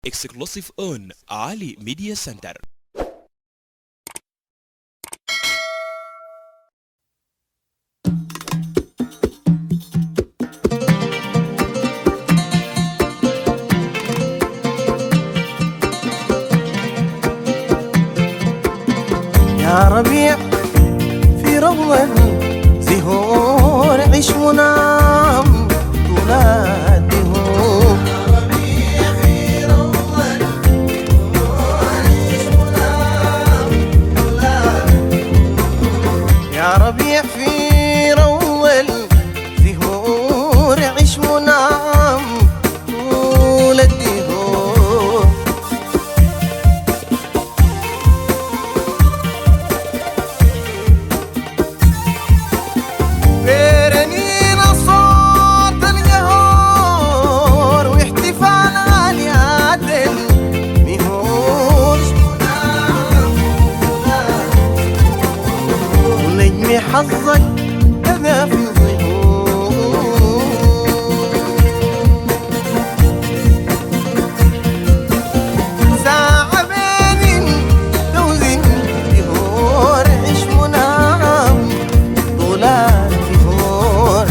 exclusive on Ali Media Center. يا ربيع في روضة زهور عيش ونام طول الدهور يا ربيع في روضة زهور عيش ونام طول الدهور بيرنين صوت القهور واحتفال اليد مهوش ونجم حظك كذا في الظهور ساعة بين توزن دهور عيش منام طولات دهور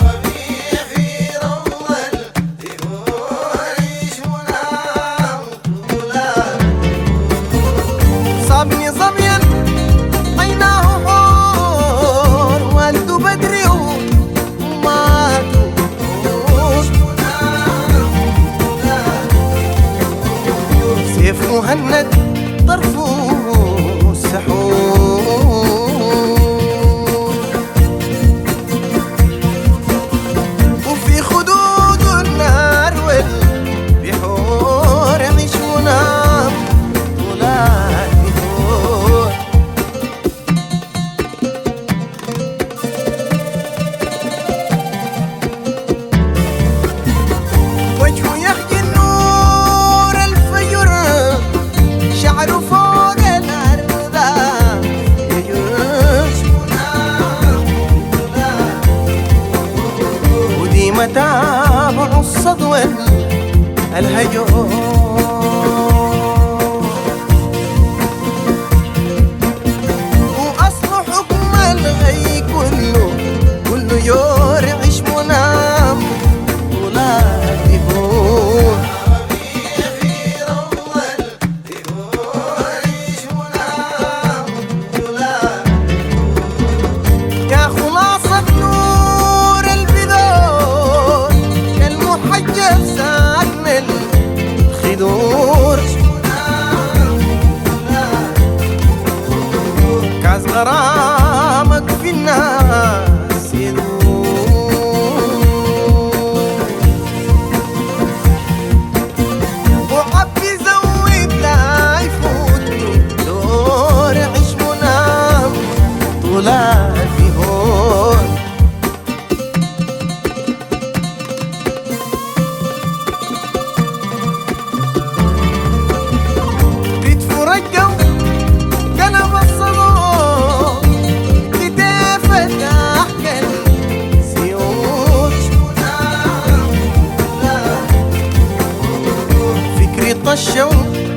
صابني صبيا عيناه حور والده بدري وماتوا سيف مهند طرفه سحور وفي خدود النار والبحور عيش ونام طولات بحور وجهه يحكي النور الفجر شعره فوق الأرض يجوز ودي متابع الصدوة الهجوم وأصل حكم الغي كله كله يرعش منام ولا يهون يا خلاصة نور البذور كالمحجب ساكن الخدور كاس غرامك في الناس يدور وعبي زود لا يفوتني دور عيش منام طولات في هون بيتفرجوا قلب الصدور كتافة تحكي السيوف فكري طشوا